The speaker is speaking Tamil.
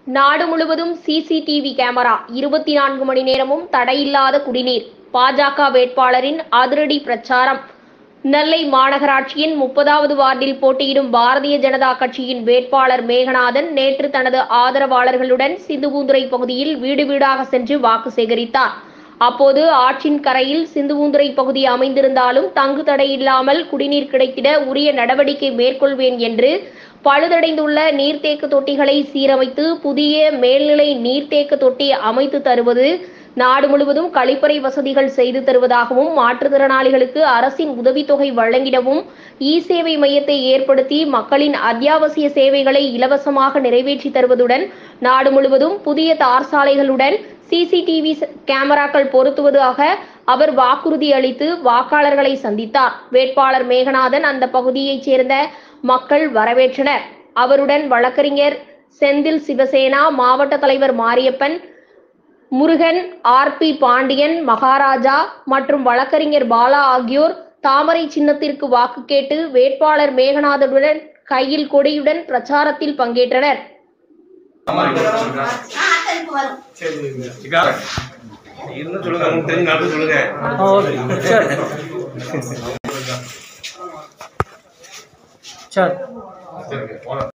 நாடு முழுவதும் சிசிடிவி கேமரா இருபத்தி நான்கு மணி நேரமும் தடையில்லாத குடிநீர் பாஜக வேட்பாளரின் அதிரடி பிரச்சாரம் நெல்லை மாநகராட்சியின் முப்பதாவது வார்டில் போட்டியிடும் பாரதிய ஜனதா கட்சியின் வேட்பாளர் மேகநாதன் நேற்று தனது ஆதரவாளர்களுடன் சிந்துபூந்துரை பகுதியில் வீடு வீடாக சென்று வாக்கு சேகரித்தார் அப்போது ஆற்றின் கரையில் சிந்துபூந்துரை பகுதி அமைந்திருந்தாலும் தங்கு தடை இல்லாமல் குடிநீர் கிடைத்திட உரிய நடவடிக்கை மேற்கொள்வேன் என்று பழுதடைந்துள்ள நீர்த்தேக்க தொட்டிகளை சீரமைத்து புதிய மேல்நிலை நீர்த்தேக்க தொட்டி அமைத்து தருவது நாடு முழுவதும் கழிப்பறை வசதிகள் செய்து தருவதாகவும் மாற்றுத்திறனாளிகளுக்கு அரசின் உதவித்தொகை வழங்கிடவும் இ சேவை மையத்தை ஏற்படுத்தி மக்களின் அத்தியாவசிய சேவைகளை இலவசமாக நிறைவேற்றி தருவதுடன் நாடு முழுவதும் புதிய தார் சாலைகளுடன் சிசிடிவி கேமராக்கள் பொருத்துவதாக அவர் வாக்குறுதி அளித்து வாக்காளர்களை சந்தித்தார் வேட்பாளர் மேகநாதன் அந்த பகுதியைச் சேர்ந்த மக்கள் வரவேற்றனர் அவருடன் வழக்கறிஞர் செந்தில் சிவசேனா மாவட்ட தலைவர் மாரியப்பன் முருகன் ஆர் பி பாண்டியன் மகாராஜா மற்றும் வழக்கறிஞர் பாலா ஆகியோர் தாமரை சின்னத்திற்கு வாக்கு கேட்டு வேட்பாளர் மேகநாதனுடன் கையில் கொடியுடன் பிரச்சாரத்தில் பங்கேற்றனர் இன்னும் சொல்லுங்க உங்களுக்கு தெரிஞ்ச நாட்டு சொல்லுங்க ஓகே சரி சரி